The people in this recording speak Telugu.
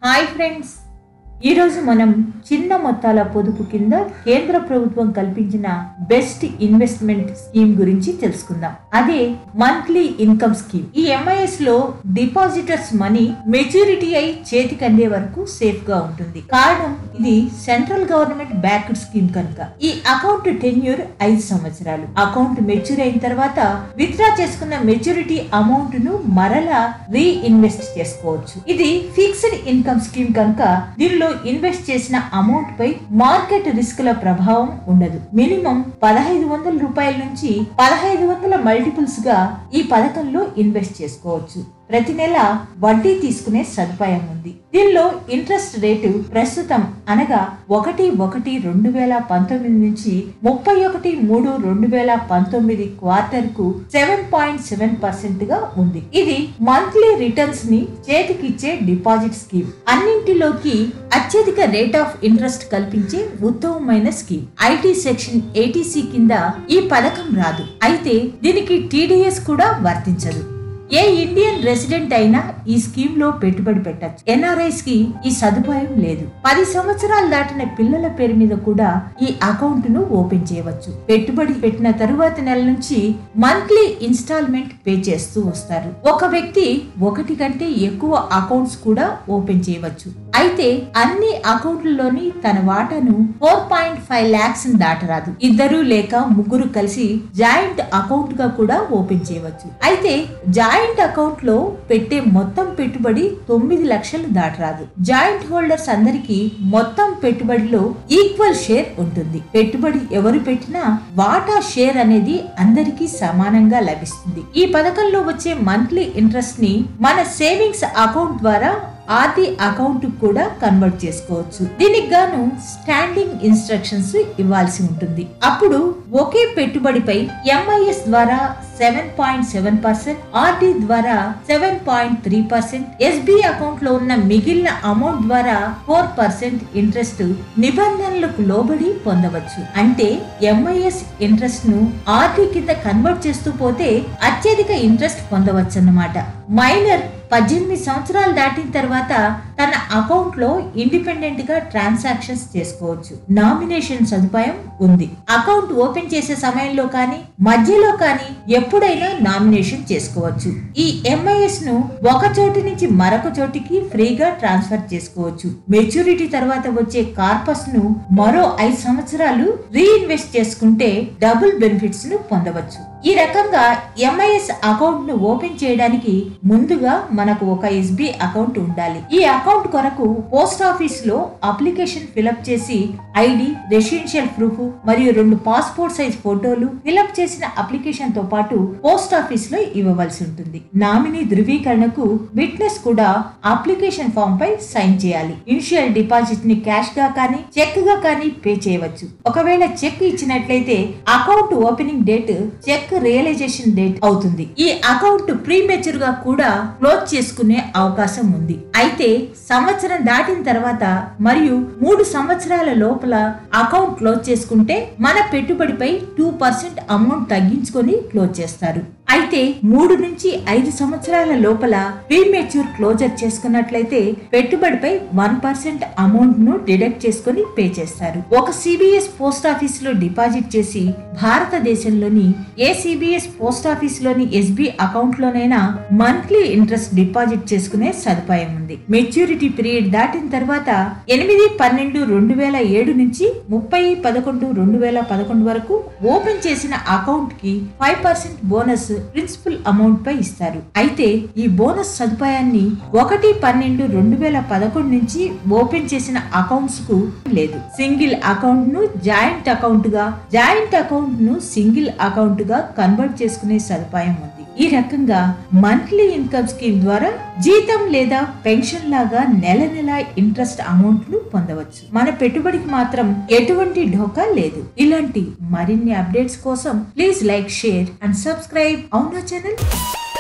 హాయ్ ఫ్రెండ్స్ ఈరోజు మనం చిన్న మొత్తాల పొదుపు కింద కేంద్ర ప్రభుత్వం కల్పించిన బెస్ట్ ఇన్వెస్ట్మెంట్ స్కీమ్ గురించి తెలుసుకుందాం అదే మంత్లీ ఇన్కమ్ స్కీమ్ ఈ ఎంఐఎస్ లో డిపాజిటర్స్ మనీ మెచ్యూరిటీ అయి చేతికి అందే వరకు సేఫ్ గా ఉంటుంది కారణం ఇది సెంట్రల్ గవర్నమెంట్ బ్యాక్డ్ స్కీమ్ కనుక ఈ అకౌంట్ టెన్యూర్ ఐదు సంవత్సరాలు అకౌంట్ మెచ్యూర్ అయిన తర్వాత విత్డ్రా చేసుకున్న మెచ్యూరిటీ అమౌంట్ ను మరలా రీఇన్వెస్ట్ చేసుకోవచ్చు ఇది ఫిక్స్డ్ ఇన్కమ్ స్కీమ్ కనుక దీనిలో ఇన్వెస్ట్ చేసిన అమౌంట్ పై మార్కెట్ రిస్క్ ల ప్రభావం ఉండదు మినిమం పదహైదు వందల రూపాయల నుంచి పదహైదు వందల మల్టిపుల్స్ గా ఈ పథకంలో ఇన్వెస్ట్ చేసుకోవచ్చు ప్రతి నెల వడ్డీ తీసుకునే సదుపాయం ఉంది దీనిలో ఇంట్రెస్ట్ రేటు ప్రస్తుతం అనగా ఒకటి ఒకటి రెండు వేల పంతొమ్మిది నుంచి ముప్పై ఒకటి మూడు రెండు వేల పంతొమ్మిది క్వార్టర్ కు సెవెన్ పాయింట్ సెవెన్ పర్సెంట్ గా ఉంది ఇది మంత్లీ రిటర్న్స్ ని చేతికిచ్చే డిపాజిట్ స్కీమ్ అన్నింటిలోకి అత్యధిక రేట్ ఆఫ్ ఇంట్రెస్ట్ కల్పించే ఉత్తమమైన స్కీమ్ ఐటీ సెక్షన్ ఏటీసీ కింద ఈ పథకం రాదు అయితే దీనికి టీడీఎస్ కూడా వర్తించదు ఏ ఇండియన్ రెసిడెంట్ అయినా ఈ స్కీమ్ లో పెట్టుబడి పెట్టచ్చు ఎన్ఆర్ఐస్ కి ఈ సదుపాయం లేదు పది సంవత్సరాలు దాటిన పిల్లల పేరు మీద కూడా ఈ అకౌంట్ ను ఓపెన్ చేయవచ్చు పెట్టుబడి పెట్టిన తరువాత నెల నుంచి మంత్లీ ఇన్స్టాల్మెంట్ పే చేస్తూ వస్తారు ఒక వ్యక్తి ఒకటి కంటే ఎక్కువ అకౌంట్స్ కూడా ఓపెన్ చేయవచ్చు అయితే అన్ని అకౌంట్లలోని తన వాటాను ఫోర్ పాయింట్ ఫైవ్ లాక్స్ దాటరాదు ఇద్దరు లేక ముగ్గురు కలిసి జాయింట్ అకౌంట్ గా కూడా ఓపెన్ చేయవచ్చు అయితే జాయింట్ అకౌంట్ లో పెట్టే మొత్తం పెట్టుబడి తొమ్మిది లక్షలు దాటరాదు జాయింట్ హోల్డర్స్ అందరికి మొత్తం పెట్టుబడిలో ఈక్వల్ షేర్ ఉంటుంది పెట్టుబడి ఎవరు పెట్టినా వాటా షేర్ అనేది అందరికీ సమానంగా లభిస్తుంది ఈ పథకంలో వచ్చే మంత్లీ ఇంట్రెస్ట్ ని మన సేవింగ్స్ అకౌంట్ ద్వారా ఆర్డి అకౌంట్ కూడా కన్వర్ట్ చేసుకోవచ్చు దీనికి గాను స్టాండింగ్ ఇన్స్ట్రక్షన్స్ ఇవ్వాల్సి ఉంటుంది అప్పుడు ఒకే పెట్టుబడిపై ఎంఐఎస్ ద్వారా seven point seven percent RD ద్వారా seven point three percent SB account లో ఉన్న మిగిలిన అమౌంట్ ద్వారా ఫోర్ పర్సెంట్ ఇంట్రెస్ట్ నిబంధనలకు లోబడి పొందవచ్చు అంటే ఎంఐఎస్ ఇంట్రెస్ట్ ను ఆర్డి కింద కన్వర్ట్ చేస్తూ పోతే అత్యధిక ఇంట్రెస్ట్ పొందవచ్చు అన్నమాట మైనర్ పద్దెనిమిది సంవత్సరాలు దాటిన తర్వాత తన అకౌంట్ లో ఇండిపెండెంట్ గా ట్రాన్సాక్షన్స్ చేసుకోవచ్చు నామినేషన్ సదుపాయం ఉంది అకౌంట్ ఓపెన్ చేసే సమయంలో కానీ మధ్యలో కానీ ఎప్పుడైనా నామినేషన్ చేసుకోవచ్చు ఈ ఎంఐఎస్ ను ఒక చోటు నుంచి మరొక చోటికి ఫ్రీగా ట్రాన్స్ఫర్ చేసుకోవచ్చు మెచ్యూరిటీ తర్వాత వచ్చే కార్పస్ ను మరో ఐదు సంవత్సరాలు రీఇన్వెస్ట్ చేసుకుంటే డబుల్ బెనిఫిట్స్ ను పొందవచ్చు ఈ రకంగా ఎంఐఎస్ అకౌంట్ ను ఓపెన్ చేయడానికి ముందుగా మనకు ఒక ఎస్బి అకౌంట్ ఉండాలి ఈ అకౌంట్ కొరకు పోస్ట్ ఆఫీస్ లో అప్లికేషన్ ఫిలప్ చేసి ఐడి రెసిడెన్షియల్ ప్రూఫ్ మరియు రెండు పాస్పోర్ట్ సైజ్ ఫోటోలు ఫిలప్ చేసిన అప్లికేషన్ తో పాటు పోస్ట్ ఆఫీస్ లో ఇవ్వవలసి ఉంటుంది నామినీ ధృవీకరణకు విట్నెస్ కూడా అప్లికేషన్ ఫామ్ పై సైన్ చేయాలి ఇనిషియల్ డిపాజిట్ ని క్యాష్ గా కానీ చెక్ గా కానీ పే చేయవచ్చు ఒకవేళ చెక్ ఇచ్చినట్లయితే account opening date cheque realisation date అవుతుంది ఈ అకౌంట్ ప్రీ మెచ్యూర్ గా కూడా క్లోజ్ చేసుకునే అవకాశం ఉంది అయితే సంవత్సరం దాటిన తర్వాత మరియు మూడు సంవత్సరాల లోపల అకౌంట్ క్లోజ్ చేసుకుంటే మన పెట్టుబడిపై టూ పర్సెంట్ అమౌంట్ తగ్గించుకొని క్లోజ్ చేస్తారు అయితే మూడు నుంచి ఐదు సంవత్సరాల లోపల ప్రీమెచ్యూర్ క్లోజర్ చేసుకున్నట్లయితే పెట్టుబడిపై వన్ పర్సెంట్ అమౌంట్ ను డిడక్ట్ చేసుకుని పే చేస్తారు ఒక సిబిఎస్ పోస్ట్ ఆఫీస్ లో డిపాజిట్ చేసి భారతదేశంలోని ఏ సిబిఎస్ పోస్ట్ ఆఫీస్ లోని ఎస్బి అకౌంట్ లోనైనా మంత్లీ ఇంట్రెస్ట్ డిపాజిట్ చేసుకునే సదుపాయం ఉంది మెచ్యూరిటీ పీరియడ్ దాటిన తర్వాత ఎనిమిది పన్నెండు రెండు వేల ఏడు నుంచి ముప్పై పదకొండు రెండు వేల పదకొండు వరకు ఓపెన్ చేసిన అకౌంట్ కి five percent bonus principal amount పై ఇస్తారు అయితే ఈ బోనస్ సదుపాయాన్ని ఒకటి పన్నెండు రెండు వేల పదకొండు నుంచి ఓపెన్ చేసిన అకౌంట్స్ కు లేదు సింగిల్ అకౌంట్ ను జాయింట్ అకౌంట్ గా జాయింట్ అకౌంట్ ను సింగిల్ అకౌంట్ గా కన్వర్ట్ చేసుకునే సదుపాయం ఉంది ఈ రకంగా మంత్లీ ఇన్కమ్ స్కీమ్ ద్వారా జీతం లేదా పెన్షన్ లాగా నెల నెల ఇంట్రెస్ట్ అమౌంట్ ను పొందవచ్చు మన పెట్టుబడికి మాత్రం ఎటువంటి ఢోకా లేదు ఇలాంటి మరిన్ని అప్డేట్స్ కోసం please like share and subscribe అవునా ఛానల్